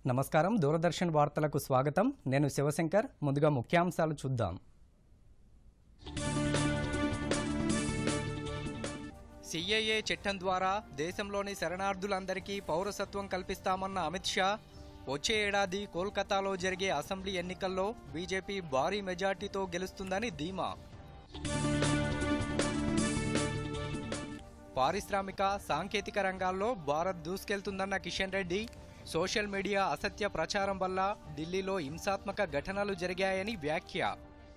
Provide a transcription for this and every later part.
నమస్కారం దూరదర్శన్ వార్తలకు స్వాగతం నేను శివశంకర్ ముందుగా ముఖ్యాంశాలు చూద్దాం సిఏఏ చట్టం ద్వారా దేశంలోని శరణార్థులందరికీ పౌరసత్వం కల్పిస్తామన్న అమిత్ షా వచ్చే ఏడాది కోల్కతాలో జరిగే అసెంబ్లీ ఎన్నికల్లో బీజేపీ భారీ మెజార్టీతో గెలుస్తుందని ధీమా పారిశ్రామిక సాంకేతిక రంగాల్లో భారత్ దూసుకెళ్తుందన్న కిషన్ రెడ్డి సోషల్ మీడియా అసత్య ప్రచారం వల్ల ఢిల్లీలో హింసాత్మక ఘటనలు జరిగాయని వ్యాఖ్య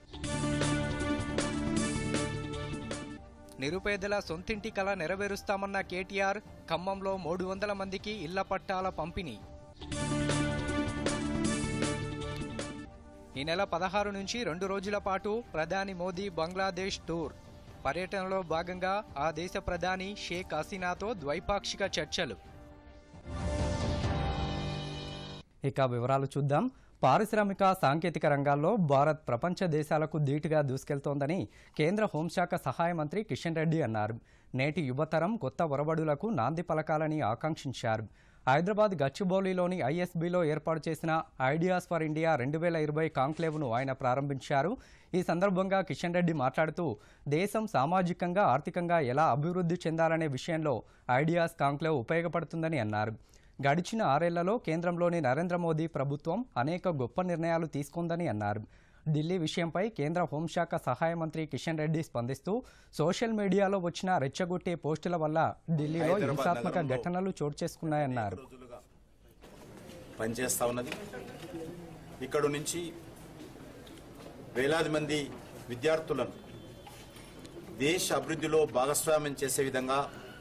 నిరుపేదల సొంతింటి కల నెరవేరుస్తామన్న కేటీఆర్ ఖమ్మంలో మూడు వందల మందికి ఇళ్ల పట్టాల పంపిణీ ఈ నెల పదహారు నుంచి రెండు రోజుల పాటు ప్రధాని మోదీ బంగ్లాదేశ్ టూర్ పర్యటనలో భాగంగా ఆ దేశ ప్రధాని షేక్ హసీనాతో ద్వైపాక్షిక చర్చలు ఇక వివరాలు చూద్దాం పారిశ్రామిక సాంకేతిక రంగాల్లో భారత్ ప్రపంచ దేశాలకు ధీటుగా దూసుకెళ్తోందని కేంద్ర హోంశాఖ సహాయ మంత్రి కిషన్ రెడ్డి అన్నారు నేటి యువతరం కొత్త ఒరబడులకు నాంది పలకాలని ఆకాంక్షించారు హైదరాబాద్ గచ్చిబౌలిలోని ఐఎస్బీలో ఏర్పాటు చేసిన ఐడియాస్ ఫర్ ఇండియా రెండు వేల ఇరవై కాంక్లేవ్ను ఆయన ప్రారంభించారు ఈ సందర్భంగా కిషన్ రెడ్డి మాట్లాడుతూ దేశం సామాజికంగా ఆర్థికంగా ఎలా అభివృద్ధి చెందాలనే విషయంలో ఐడియాస్ కాంక్లేవ్ ఉపయోగపడుతుందని అన్నారు గడిచిన ఆరేళ్లలో కేంద్రంలోని నరేంద్ర మోదీ ప్రభుత్వం అనేక గొప్ప నిర్ణయాలు తీసుకుందని అన్నారు ఢిల్లీ విషయంపై కేంద్ర హోంశాఖ సహాయ మంత్రి కిషన్ రెడ్డి స్పందిస్తూ సోషల్ మీడియాలో వచ్చిన రెచ్చగొట్టే పోస్టుల వల్ల ఢిల్లీలో హైదరాబాద్ హింసాత్మక నగరంలో ఘటనలు చోటు చేసుకున్నాయన్నారు రోజులుగా పనిచేస్తా ఉన్నది ఇక్కడ నుంచి వేలాది మంది విద్యార్థులను దేశ అభివృద్ధిలో భాగస్వామ్యం చేసే విధంగా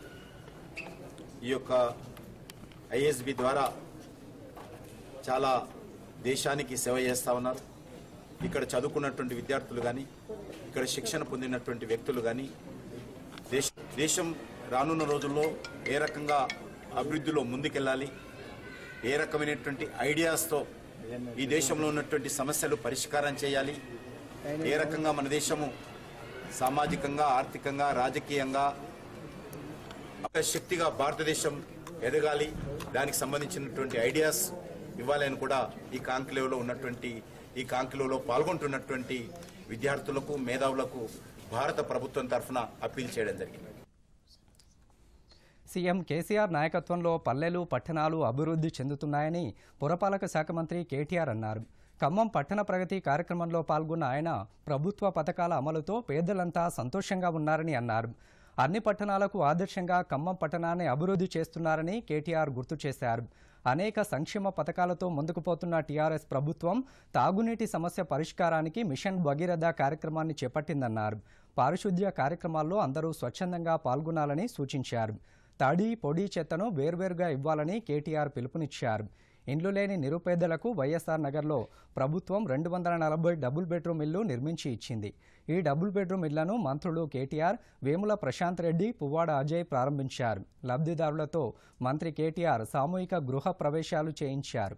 ఈ యొక్క ఐఎస్బి ద్వారా చాలా దేశానికి సేవ చేస్తా ఉన్నారు ఇక్కడ చదువుకున్నటువంటి విద్యార్థులు కానీ ఇక్కడ శిక్షణ పొందినటువంటి వ్యక్తులు కానీ దేశ దేశం రానున్న రోజుల్లో ఏ రకంగా అభివృద్ధిలో ముందుకెళ్ళాలి ఏ రకమైనటువంటి ఐడియాస్తో ఈ దేశంలో ఉన్నటువంటి సమస్యలు పరిష్కారం చేయాలి ఏ రకంగా మన దేశము సామాజికంగా ఆర్థికంగా రాజకీయంగా ఒక శక్తిగా భారతదేశం ఎదగాలి దానికి సంబంధించినటువంటి ఐడియాస్ ఇవ్వాలని కూడా ఈ కాంక్లేవ్లో ఉన్నటువంటి ఈ కాంక్లేవ్లో పాల్గొంటున్నటువంటి విద్యార్థులకు మేధావులకు భారత ప్రభుత్వం తరఫున అప్పీల్ చేయడం జరిగింది సీఎం కేసీఆర్ నాయకత్వంలో పల్లెలు పట్టణాలు అభివృద్ధి చెందుతున్నాయని పురపాలక శాఖ మంత్రి కేటీఆర్ అన్నారు ఖమ్మం పట్టణ ప్రగతి కార్యక్రమంలో పాల్గొన్న ఆయన ప్రభుత్వ పథకాల అమలుతో పేదలంతా సంతోషంగా ఉన్నారని అన్నారు అన్ని పట్టణాలకు ఆదర్శంగా ఖమ్మం పట్టణాన్ని అభివృద్ధి చేస్తున్నారని కేటీఆర్ గుర్తు చేశారు అనేక సంక్షేమ పథకాలతో ముందుకు పోతున్న టీఆర్ఎస్ ప్రభుత్వం తాగునీటి సమస్య పరిష్కారానికి మిషన్ భగీరథ కార్యక్రమాన్ని చేపట్టిందన్నారు పారిశుద్ధ్య కార్యక్రమాల్లో అందరూ స్వచ్ఛందంగా పాల్గొనాలని సూచించారు తడి పొడి చెత్తను వేర్వేరుగా ఇవ్వాలని కేటీఆర్ పిలుపునిచ్చారు ఇండ్లు లేని నిరుపేదలకు వైఎస్ఆర్ నగర్లో ప్రభుత్వం రెండు వందల నలభై డబుల్ బెడ్రూమ్ ఇల్లు నిర్మించి ఇచ్చింది ఈ డబుల్ బెడ్రూమ్ ఇళ్లను మంత్రులు కేటీఆర్ వేముల ప్రశాంత్ రెడ్డి పువ్వాడ అజయ్ ప్రారంభించారు లబ్ధిదారులతో మంత్రి కేటీఆర్ సామూహిక గృహ ప్రవేశాలు చేయించారు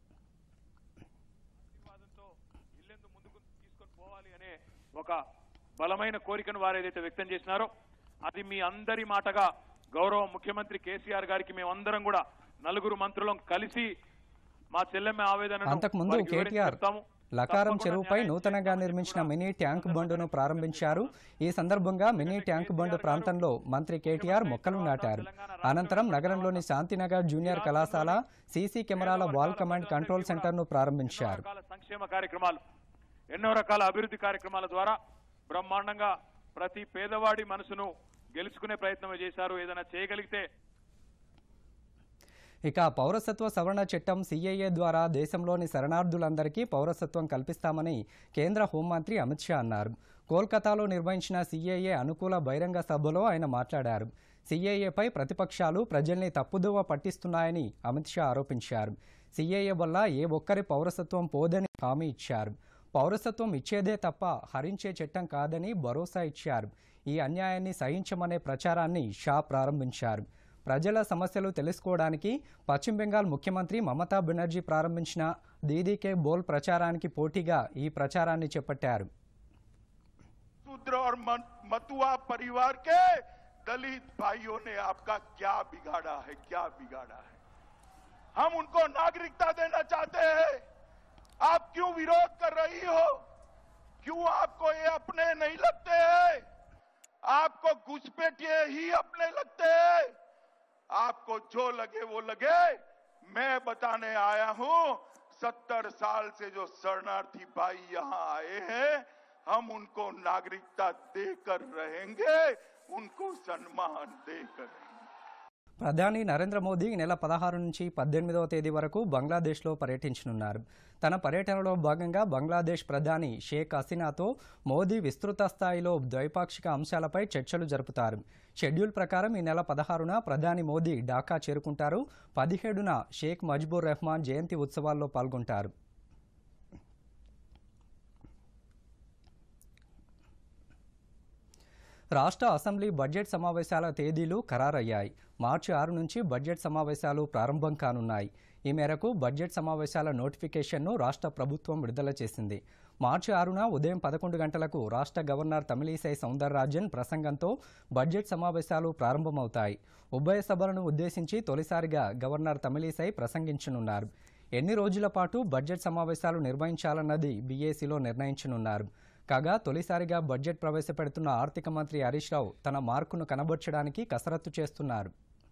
ఆశీర్వాదంతో ఇల్లెందు ముందుకు తీసుకొని పోవాలి అనే ఒక బలమైన కోరికను వారు ఏదైతే వ్యక్తం చేసినారో అది మీ అందరి మాటగా గౌరవ ముఖ్యమంత్రి కేసీఆర్ గారికి మేమందరం కూడా నలుగురు మంత్రులం కలిసి మా చెల్లెమ్మ ఆవేదన అంతకుముందు కేటీఆర్ లకారం చెరువుపై నూతనంగా నిర్మించిన మినీ ట్యాంక్ బండును ప్రారంభించారు ఈ సందర్భంగా మినీ ట్యాంక్ బండు ప్రాంతంలో మంత్రి కేటీఆర్ మొక్కలు నాటారు అనంతరం నగరంలోని శాంతినగర్ జూనియర్ కళాశాల సీసీ కెమెరాల వాల్ కమాండ్ కంట్రోల్ సెంటర్ను ప్రారంభించారు రకాల సంక్షేమ కార్యక్రమాలు ఎన్నో రకాల అభివృద్ధి కార్యక్రమాల ద్వారా బ్రహ్మాండంగా ప్రతి పేదవాడి మనసును గెలుచుకునే ప్రయత్నం చేశారు ఏదైనా చేయగలిగితే ఇక పౌరసత్వ సవరణ చట్టం సీఏఏ ద్వారా దేశంలోని శరణార్థులందరికీ పౌరసత్వం కల్పిస్తామని కేంద్ర హోంమంత్రి అమిత్ షా అన్నారు కోల్కతాలో నిర్వహించిన సీఏఏ అనుకూల బహిరంగ సభలో ఆయన మాట్లాడారు సీఏఏపై ప్రతిపక్షాలు ప్రజల్ని తప్పుదోవ పట్టిస్తున్నాయని అమిత్ షా ఆరోపించారు సీఏఏ వల్ల ఏ ఒక్కరి పౌరసత్వం పోదని హామీ ఇచ్చారు పౌరసత్వం ఇచ్చేదే తప్ప హరించే చట్టం కాదని భరోసా ఇచ్చారు ఈ అన్యాయాన్ని సహించమనే ప్రచారాన్ని షా ప్రారంభించారు ప్రజల సమస్యలు తెలుసుకోవడానికి పశ్చిమ బెంగాల్ ముఖ్యమంత్రి మమతా బెనర్జీ ప్రారంభించిన దీదీకే బోల్ ప్రచారానికి పోటీగా ఈ ప్రచారాన్ని చేపట్టారు शूद्र और मन- मतुआ परिवार के दलित भाइयों ने आपका क्या बिगाड़ा है क्या बिगाड़ा है हम उनको नागरिकता देना चाहते हैं आप क्यों विरोध कर रही हो क्यों आपको ये अपने नहीं लगते हैं आपको घुसपैठिए ही अपने लगते हैं आपको जो लगे वो लगे मैं बताने आया हूं सत्तर साल से जो शरणार्थी भाई यहां आए हैं हम उनको नागरिकता देकर रहेंगे उनको सम्मान देकर रहेंगे ప్రధాని నరేంద్ర మోదీ ఈ నెల పదహారు నుంచి పద్దెనిమిదవ తేదీ వరకు బంగ్లాదేశ్లో పర్యటించనున్నారు తన పర్యటనలో భాగంగా బంగ్లాదేశ్ ప్రధాని షేక్ హసీనాతో మోదీ విస్తృత స్థాయిలో ద్వైపాక్షిక అంశాలపై చర్చలు జరుపుతారు షెడ్యూల్ ప్రకారం ఈ నెల పదహారున ప్రధాని మోదీ ఢాకా చేరుకుంటారు పదిహేడున షేక్ మజ్బూర్ రెహమాన్ జయంతి ఉత్సవాల్లో పాల్గొంటారు రాష్ట్ర అసెంబ్లీ బడ్జెట్ సమావేశాల తేదీలు ఖరారయ్యాయి మార్చి ఆరు నుంచి బడ్జెట్ సమావేశాలు ప్రారంభం కానున్నాయి ఈ మేరకు బడ్జెట్ సమావేశాల నోటిఫికేషన్ను రాష్ట్ర ప్రభుత్వం విడుదల చేసింది మార్చి ఆరున ఉదయం పదకొండు గంటలకు రాష్ట్ర గవర్నర్ తమిళిసై సౌందరరాజన్ ప్రసంగంతో బడ్జెట్ సమావేశాలు ప్రారంభమవుతాయి ఉభయ సభలను ఉద్దేశించి తొలిసారిగా గవర్నర్ తమిళిసై ప్రసంగించనున్నారు ఎన్ని రోజుల పాటు బడ్జెట్ సమావేశాలు నిర్వహించాలన్నది బీఏసీలో నిర్ణయించనున్నారు కాగా తొలిసారిగా బడ్జెట్ ప్రవేశపెడుతున్న ఆర్థిక మంత్రి హరీష్ రావు తన మార్కును కనబర్చడానికి కసరత్తు చేస్తున్నారు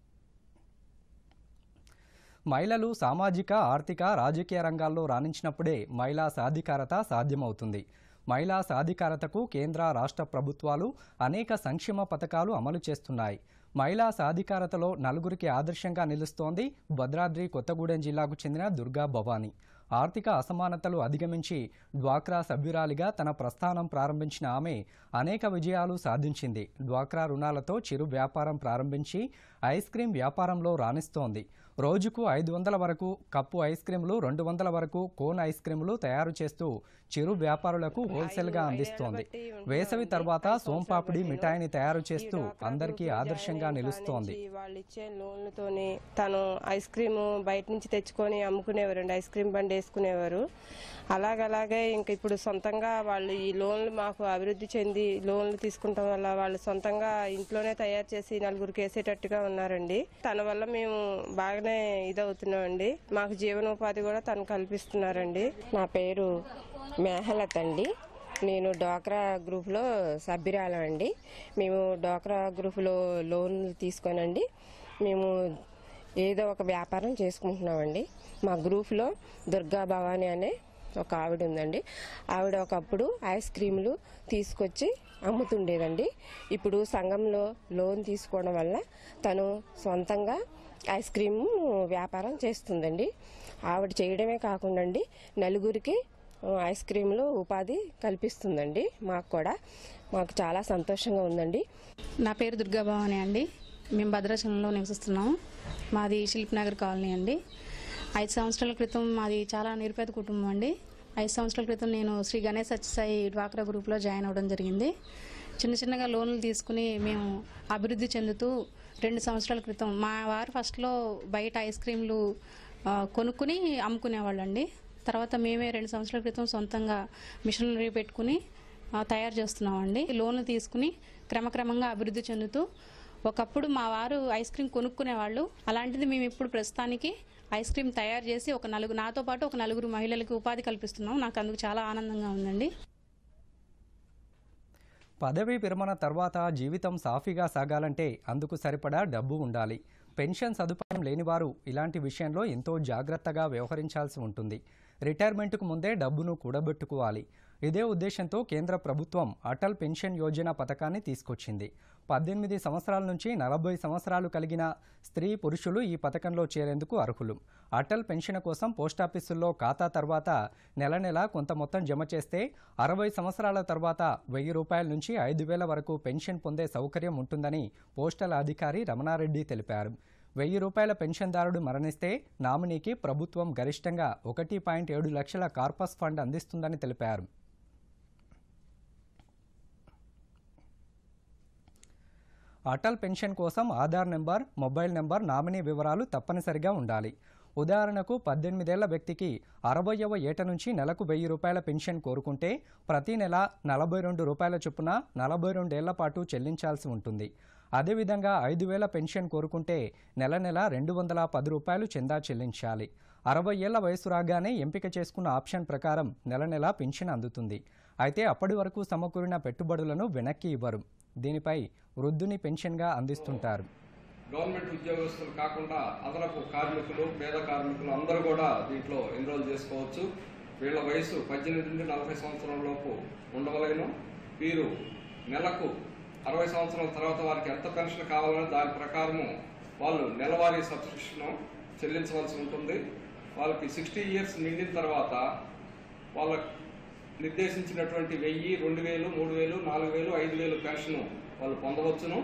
మహిళలు సామాజిక ఆర్థిక రాజకీయ రంగాల్లో రాణించినప్పుడే మహిళా సాధికారత సాధ్యమవుతుంది మహిళా సాధికారతకు కేంద్ర రాష్ట్ర ప్రభుత్వాలు అనేక సంక్షేమ పథకాలు అమలు చేస్తున్నాయి మహిళా సాధికారతలో నలుగురికి ఆదర్శంగా నిలుస్తోంది భద్రాద్రి కొత్తగూడెం జిల్లాకు చెందిన దుర్గా భవానీ ఆర్థిక అసమానతలు అధిగమించి డ్వాక్రా సభ్యురాలిగా తన ప్రస్థానం ప్రారంభించిన ఆమె అనేక విజయాలు సాధించింది డ్వాక్రా రుణాలతో చిరు వ్యాపారం ప్రారంభించి ఐస్ క్రీం వ్యాపారంలో రాణిస్తోంది రోజుకు ఐదు వందల వరకు కప్పు ఐస్ క్రీంలు రెండు వందల వరకు కోన్ ఐస్ క్రీంలు తయారు చేస్తూ చిరు వ్యాపారులకు హోల్సేల్గా అందిస్తోంది వేసవి తర్వాత సోంపాపిడి మిఠాయిని తయారు చేస్తూ అందరికీ ఆదర్శంగా నిలుస్తోంది వాళ్ళు ఇచ్చే లోన్లతోని తను ఐస్ క్రీమ్ బయట నుంచి తెచ్చుకొని అమ్ముకునేవారండి ఐస్ క్రీమ్ బండి వేసుకునేవారు అలాగలాగే ఇంక ఇప్పుడు సొంతంగా వాళ్ళు ఈ లోన్లు మాకు అభివృద్ధి చెంది లోన్లు తీసుకుంటాం వల్ల వాళ్ళు సొంతంగా ఇంట్లోనే తయారు చేసి నలుగురికి వేసేటట్టుగా ఉన్నారండి తన వల్ల మేము బాగానే ఇదవుతున్నామండి మాకు జీవనోపాధి కూడా తను కల్పిస్తున్నారండి నా పేరు మేహలత్ అండి నేను డోక్రా గ్రూప్లో సభ్యురాలం అండి మేము డోక్రా గ్రూప్లో లోన్లు తీసుకోనండి మేము ఏదో ఒక వ్యాపారం చేసుకుంటున్నామండి మా గ్రూప్లో దుర్గా భవాని అనే ఒక ఆవిడ ఉందండి ఆవిడ ఒకప్పుడు ఐస్ క్రీములు తీసుకొచ్చి అమ్ముతుండేదండి ఇప్పుడు సంఘంలో లోన్ తీసుకోవడం వల్ల తను సొంతంగా ఐస్ క్రీమ్ వ్యాపారం చేస్తుందండి ఆవిడ చేయడమే కాకుండా అండి నలుగురికి ఐస్ క్రీంలో ఉపాధి కల్పిస్తుందండి మాకు కూడా మాకు చాలా సంతోషంగా ఉందండి నా పేరు దుర్గాభవాని అండి మేము భద్రాచలంలో నివసిస్తున్నాం మాది శిల్పనగర్ కాలనీ అండి ఐదు సంవత్సరాల క్రితం మాది చాలా నిరుపేద కుటుంబం అండి ఐదు సంవత్సరాల క్రితం నేను శ్రీ గణేష్ సత్యసాయి డ్వాక్రా గ్రూప్లో జాయిన్ అవ్వడం జరిగింది చిన్న చిన్నగా లోన్లు తీసుకుని మేము అభివృద్ధి చెందుతూ రెండు సంవత్సరాల క్రితం మా వారు ఫస్ట్లో బయట ఐస్ క్రీమ్లు ఆ, కొనుక్కుని అమ్ముకునేవాళ్ళండి తర్వాత మేమే రెండు సంవత్సరాల క్రితం సొంతంగా మిషనరీ పెట్టుకుని ఆ, తయారు చేస్తున్నామండి లోన్లు తీసుకుని క్రమక్రమంగా అభివృద్ధి చెందుతూ ఒకప్పుడు మా వారు ఐస్ క్రీమ్ కొనుక్కునేవాళ్ళు అలాంటిది మేము ఇప్పుడు ప్రస్తుతానికి ఐస్ క్రీమ్ తయారు చేసి ఒక నలుగురు నాతో పాటు ఒక నలుగురు మహిళలకు ఉపాధి కల్పిస్తున్నాం నాకు అందుకు చాలా ఆనందంగా ఉందండి పదవీ విరమణ తర్వాత జీవితం సాఫీగా సాగాలంటే అందుకు సరిపడా డబ్బు ఉండాలి పెన్షన్ సదుపాయం లేనివారు ఇలాంటి విషయంలో ఎంతో జాగ్రత్తగా వ్యవహరించాల్సి ఉంటుంది రిటైర్మెంట్కు ముందే డబ్బును కూడబెట్టుకోవాలి ఇదే ఉద్దేశంతో కేంద్ర ప్రభుత్వం అటల్ పెన్షన్ యోజన పథకాన్ని తీసుకొచ్చింది పద్దెనిమిది సంవత్సరాల నుంచి నలభై సంవత్సరాలు కలిగిన స్త్రీ పురుషులు ఈ పథకంలో చేరేందుకు అర్హులు అటల్ పెన్షన్ కోసం పోస్టాఫీసుల్లో ఖాతా తర్వాత నెల నెల కొంత మొత్తం జమ చేస్తే అరవై సంవత్సరాల తర్వాత వెయ్యి రూపాయల నుంచి ఐదు వేల వరకు పెన్షన్ పొందే సౌకర్యం ఉంటుందని పోస్టల్ అధికారి రమణారెడ్డి తెలిపారు వెయ్యి రూపాయల పెన్షన్దారుడు మరణిస్తే నామినీకి ప్రభుత్వం గరిష్టంగా ఒకటి పాయింట్ ఏడు లక్షల కార్పస్ ఫండ్ అందిస్తుందని తెలిపారు అటల్ పెన్షన్ కోసం Aadhaar number mobile number nominee వివరాలు తప్పనిసరిగా ఉండాలి ఉదాహరణకు పద్దెనిమిదేళ్ల వ్యక్తికి అరవయవ ఏట నుంచి నెలకు వెయ్యి రూపాయల పెన్షన్ కోరుకుంటే ప్రతి నెల నలభై రెండు రూపాయల చొప్పున నలభై రెండేళ్ల పాటు చెల్లించాల్సి ఉంటుంది అదేవిధంగా ఐదు వేల పెన్షన్ కోరుకుంటే నెల నెల రెండు వందల పది రూపాయలు చందా చెల్లించాలి అరవై ఏళ్ల వయసు రాగానే ఎంపిక చేసుకున్న ఆప్షన్ ప్రకారం నెల నెల పెన్షన్ అందుతుంది అయితే అప్పటి వరకు సమకూరిన పెట్టుబడులను వెనక్కి ఇవ్వరు దీనిపై వృద్ధుని పెన్షన్గా అందిస్తుంటారు గవర్నమెంట్ ఉద్యోగస్తులు కాకుండా అదనపు కార్మికులు పేద కార్మికులు అందరూ కూడా దీంట్లో ఎన్రోల్ చేసుకోవచ్చు వీళ్ళ వయసు పద్దెనిమిది నుండి నలభై సంవత్సరాల లోపు ఉండవలెను వీరు నెలకు అరవై సంవత్సరాల తర్వాత వారికి ఎంత పెన్షన్ కావాలని దాని ప్రకారము వాళ్ళు నెలవారీ సబ్స్క్రిప్షన్ చెల్లించవలసి ఉంటుంది వాళ్ళకి సిక్స్టీ ఇయర్స్ నిండిన తర్వాత వాళ్ళ నిర్దేశించినటువంటి వెయ్యి రెండు వేలు మూడు వేలు నాలుగు వేలు ఐదు వేలు పెన్షన్ వాళ్ళు పొందవచ్చును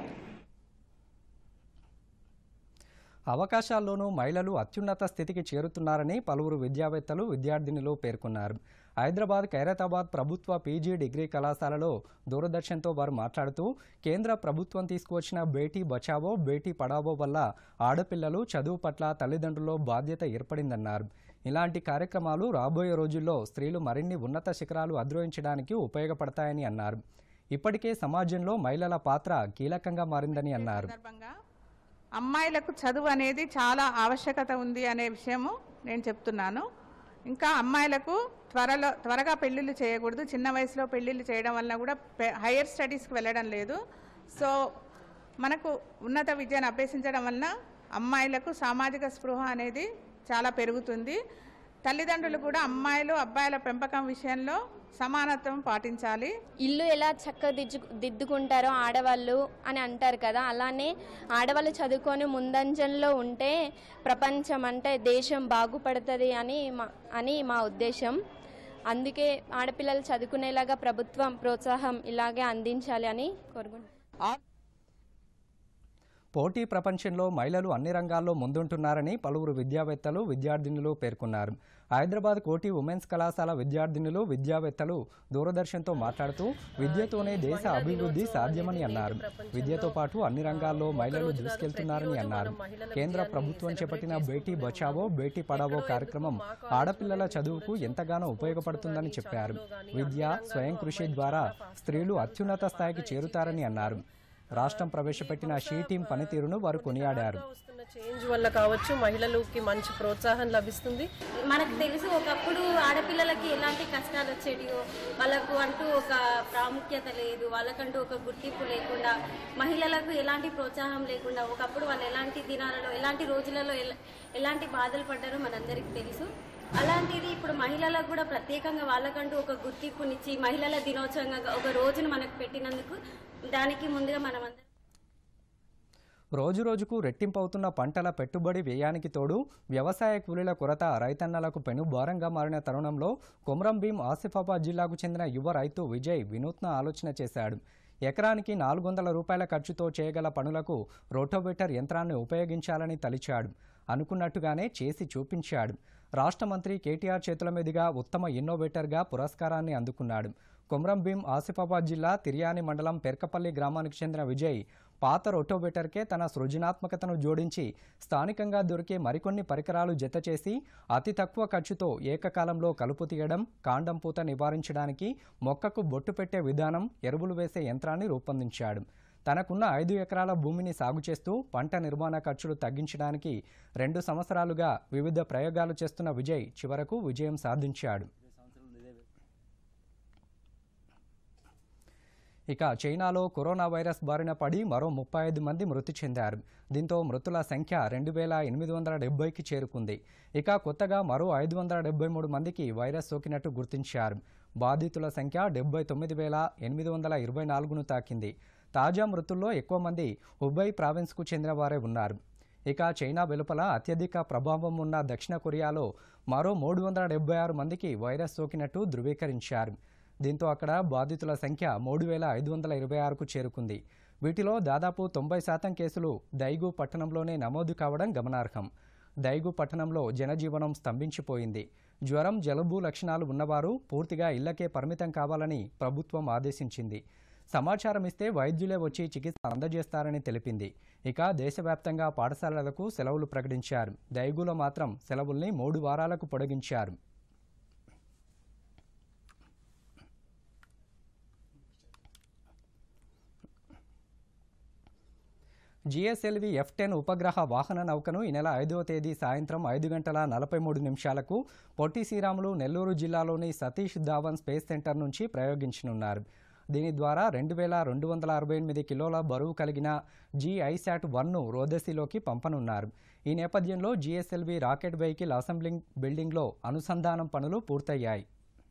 అవకాశాల్లోనూ మహిళలు అత్యున్నత స్థితికి చేరుతున్నారని పలువురు విద్యావేత్తలు విద్యార్థినులు పేర్కొన్నారు హైదరాబాద్ ఖైరతాబాద్ ప్రభుత్వ పీజీ డిగ్రీ కళాశాలలో దూరదర్శన్తో వారు మాట్లాడుతూ కేంద్ర ప్రభుత్వం తీసుకువచ్చిన బేటీ బచావో బేటీ పడావో వల్ల ఆడపిల్లలు చదువు పట్ల తల్లిదండ్రుల్లో బాధ్యత ఏర్పడిందన్నారు ఇలాంటి కార్యక్రమాలు రాబోయే రోజుల్లో స్త్రీలు మరిన్ని ఉన్నత శిఖరాలు అధిరోహించడానికి ఉపయోగపడతాయని అన్నారు ఇప్పటికే సమాజంలో మహిళల పాత్ర కీలకంగా మారిందని అన్నారు సందర్భంగా అమ్మాయిలకు చదువు అనేది చాలా ఆవశ్యకత ఉంది అనే విషయము నేను చెప్తున్నాను ఇంకా అమ్మాయిలకు త్వరలో త్వరగా పెళ్ళిళ్ళు చేయకూడదు చిన్న వయసులో పెళ్ళిళ్ళు చేయడం వల్ల కూడా పె- హైయర్ స్టడీస్కి వెళ్ళడం లేదు సో మనకు ఉన్నత విద్యను అభ్యసించడం వలన అమ్మాయిలకు సామాజిక స్పృహ అనేది చాలా పెరుగుతుంది తల్లిదండ్రులు కూడా అమ్మాయిలు అబ్బాయిల పెంపకం విషయంలో సమానత్వం పాటించాలి ఇల్లు ఎలా చక్కగా దిద్దు దిద్దుకుంటారో ఆడవాళ్ళు అని అంటారు కదా అలానే ఆడవాళ్ళు చదువుకొని ముందంజంలో ఉంటే ప్రపంచం అంటే దేశం బాగుపడుతుంది అని మా అని మా ఉద్దేశం అందుకే ఆడపిల్లలు చదువుకునేలాగా ప్రభుత్వం ప్రోత్సాహం ఇలాగే అందించాలి అని కోరుకుంటున్నాను పోటీ ప్రపంచంలో మహిళలు అన్ని రంగాల్లో ముందుంటున్నారని పలువురు విద్యావేత్తలు విద్యార్థినులు పేర్కొన్నారు హైదరాబాద్ కోటి ఉమెన్స్ కళాశాల విద్యార్థినులు విద్యావేత్తలు దూరదర్శన్తో మాట్లాడుతూ విద్యతోనే దేశ అభివృద్ధి సాధ్యమని అన్నారు విద్యతో పాటు అన్ని రంగాల్లో మహిళలు దూసుకెళ్తున్నారని అన్నారు కేంద్ర ప్రభుత్వం చేపట్టిన బేటీ బచావో బేటీ పడావో కార్యక్రమం ఆడపిల్లల చదువుకు ఎంతగానో ఉపయోగపడుతుందని చెప్పారు విద్య స్వయం కృషి ద్వారా స్త్రీలు అత్యున్నత స్థాయికి చేరుతారని అన్నారు రాష్ట్రం ప్రవేశపెట్టిన షీ టీం పనితీరును వారు కొనియాడారు వస్తున్న చేంజ్ వల్ల కావచ్చు మహిళలకి మంచి ప్రోత్సాహం లభిస్తుంది మనకు తెలుసు ఒకప్పుడు ఆడపిల్లలకి ఎలాంటి కష్టాలు వచ్చేటివో వాళ్ళకు అంటూ ఒక ప్రాముఖ్యత లేదు వాళ్ళకంటూ ఒక గుర్తింపు లేకుండా మహిళలకు ఎలాంటి ప్రోత్సాహం లేకుండా ఒకప్పుడు వాళ్ళు ఎలాంటి దినాలలో ఎలాంటి రోజులలో ఎల- ఎలాంటి బాధలు పడ్డారో మనందరికీ తెలుసు అలాంటిది ఇప్పుడు మహిళలకు కూడా ప్రత్యేకంగా వాళ్ళకంటూ ఒక గుర్తింపునిచ్చి మహిళల దినోత్సవంగా ఒక రోజును మనకు పెట్టినందుకు దానికి ముందుగా మనం రోజు రోజుకు రెట్టింపవుతున్న పంటల పెట్టుబడి వ్యయానికి తోడు వ్యవసాయ కూలీల కొరత రైతన్నలకు పెనుభారంగా మారిన తరుణంలో కొమరం భీం ఆసిఫాబాద్ జిల్లాకు చెందిన యువ రైతు విజయ్ వినూత్న ఆలోచన చేశాడు ఎకరానికి నాలుగు వందల రూపాయల ఖర్చుతో చేయగల పనులకు రోటోవేటర్ యంత్రాన్ని ఉపయోగించాలని తలిచాడు అనుకున్నట్టుగానే చేసి చూపించాడు రాష్ట్ర మంత్రి కేటీఆర్ చేతుల మీదుగా ఉత్తమ ఇన్నోవేటర్గా పురస్కారాన్ని అందుకున్నాడు కొమరం భీం ఆసిఫాబాద్ జిల్లా తిర్యాని మండలం పెర్కపల్లి గ్రామానికి చెందిన విజయ్ పాత రోటోవేటర్కే తన సృజనాత్మకతను జోడించి స్థానికంగా దొరికే మరికొన్ని పరికరాలు జత చేసి అతి తక్కువ ఖర్చుతో ఏకకాలంలో కలుపు తీయడం కాండం పూత నివారించడానికి మొక్కకు బొట్టు పెట్టే విధానం ఎరువులు వేసే యంత్రాన్ని రూపొందించాడు తనకున్న ఐదు ఎకరాల భూమిని సాగు చేస్తూ పంట నిర్మాణ ఖర్చులు తగ్గించడానికి రెండు సంవత్సరాలుగా వివిధ ప్రయోగాలు చేస్తున్న విజయ్ చివరకు విజయం సాధించాడు ఇక చైనాలో కరోనా వైరస్ బారిన పడి మరో ముప్పై ఐదు మంది మృతి చెందారు దీంతో మృతుల సంఖ్య రెండు వేల ఎనిమిది వందల డెబ్బైకి చేరుకుంది ఇక కొత్తగా మరో ఐదు వందల డెబ్బై మూడు మందికి వైరస్ సోకినట్టు గుర్తించారు బాధితుల సంఖ్య డెబ్బై తొమ్మిది వేల ఎనిమిది వందల ఇరవై నాలుగును తాకింది తాజా మృతుల్లో ఎక్కువ మంది హుబై ప్రావిన్స్కు చెందిన వారే ఉన్నారు ఇక చైనా వెలుపల అత్యధిక ప్రభావం ఉన్న దక్షిణ కొరియాలో మరో మూడు వందల డెబ్బై ఆరు మందికి వైరస్ సోకినట్టు ధృవీకరించారు దీంతో అక్కడ బాధితుల సంఖ్య మూడు వేల ఐదు వందల ఇరవై ఆరుకు చేరుకుంది వీటిలో దాదాపు తొంభై శాతం కేసులు దైగు పట్టణంలోనే నమోదు కావడం గమనార్హం దైగు పట్టణంలో జనజీవనం స్తంభించిపోయింది జ్వరం జలుబు లక్షణాలు ఉన్నవారు పూర్తిగా ఇళ్లకే పరిమితం కావాలని ప్రభుత్వం ఆదేశించింది సమాచారం ఇస్తే వైద్యులే వచ్చి చికిత్స అందజేస్తారని తెలిపింది ఇక దేశవ్యాప్తంగా పాఠశాలలకు సెలవులు ప్రకటించారు దైగులో మాత్రం సెలవుల్ని మూడు వారాలకు పొడిగించారు జిఎస్ఎల్వి ఎఫ్ టెన్ ఉపగ్రహ వాహన నౌకను ఈ నెల ఐదవ తేదీ సాయంత్రం ఐదు గంటల నలభై మూడు నిమిషాలకు పొట్టి శ్రీరాములు నెల్లూరు జిల్లాలోని సతీష్ ధావన్ స్పేస్ సెంటర్ నుంచి ప్రయోగించనున్నారు దీని ద్వారా రెండు వేల రెండు వందల అరవై ఎనిమిది కిలోల బరువు కలిగిన జీ ఐశాట్ వన్ను రోదసిలోకి పంపనున్నారు ఈ నేపథ్యంలో జిఎస్ఎల్వి రాకెట్ వెహికల్ అసెంబ్లింగ్ బిల్డింగ్లో అనుసంధానం పనులు పూర్తయ్యాయి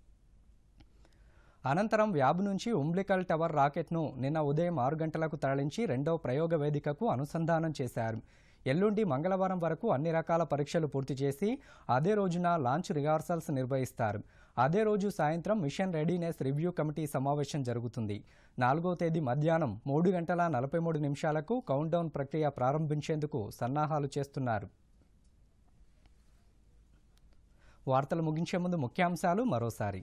అనంతరం వ్యాబ్ నుంచి ఉంబ్లికల్ టవర్ రాకెట్ను నిన్న ఉదయం ఆరు గంటలకు తరలించి రెండవ ప్రయోగ వేదికకు అనుసంధానం చేశారు ఎల్లుండి మంగళవారం వరకు అన్ని రకాల పరీక్షలు పూర్తి చేసి అదే రోజున లాంచ్ రిహార్సల్స్ నిర్వహిస్తారు అదే రోజు సాయంత్రం మిషన్ రెడీనెస్ రివ్యూ కమిటీ సమావేశం జరుగుతుంది నాలుగో తేదీ మధ్యాహ్నం మూడు గంటల నలభై మూడు నిమిషాలకు కౌంట్డౌన్ ప్రక్రియ ప్రారంభించేందుకు సన్నాహాలు చేస్తున్నారు వార్తలు ముగించే ముందు ముఖ్యాంశాలు మరోసారి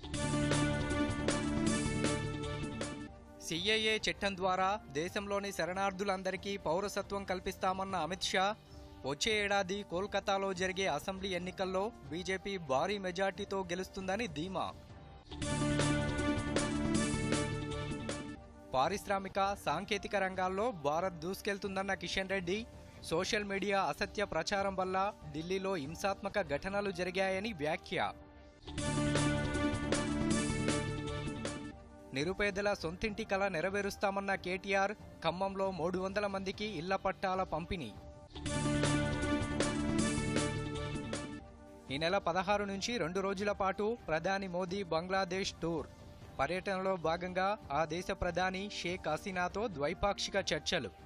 సిఏఏ చట్టం ద్వారా దేశంలోని శరణార్థులందరికీ పౌరసత్వం కల్పిస్తామన్న అమిత్ షా వచ్చే ఏడాది కోల్కతాలో జరిగే అసెంబ్లీ ఎన్నికల్లో బీజేపీ భారీ మెజార్టీతో గెలుస్తుందని ధీమా పారిశ్రామిక సాంకేతిక రంగాల్లో భారత్ దూసుకెళ్తుందన్న కిషన్ రెడ్డి సోషల్ మీడియా అసత్య ప్రచారం వల్ల ఢిల్లీలో హింసాత్మక ఘటనలు జరిగాయని వ్యాఖ్య నిరుపేదల సొంతింటి కల నెరవేరుస్తామన్న కేటీఆర్ ఖమ్మంలో మూడు వందల మందికి ఇళ్ల పట్టాల పంపిణీ ఈ నెల పదహారు నుంచి రెండు రోజుల పాటు ప్రధాని మోదీ బంగ్లాదేశ్ టూర్ పర్యటనలో భాగంగా ఆ దేశ ప్రధాని షేక్ హసీనాతో ద్వైపాక్షిక చర్చలు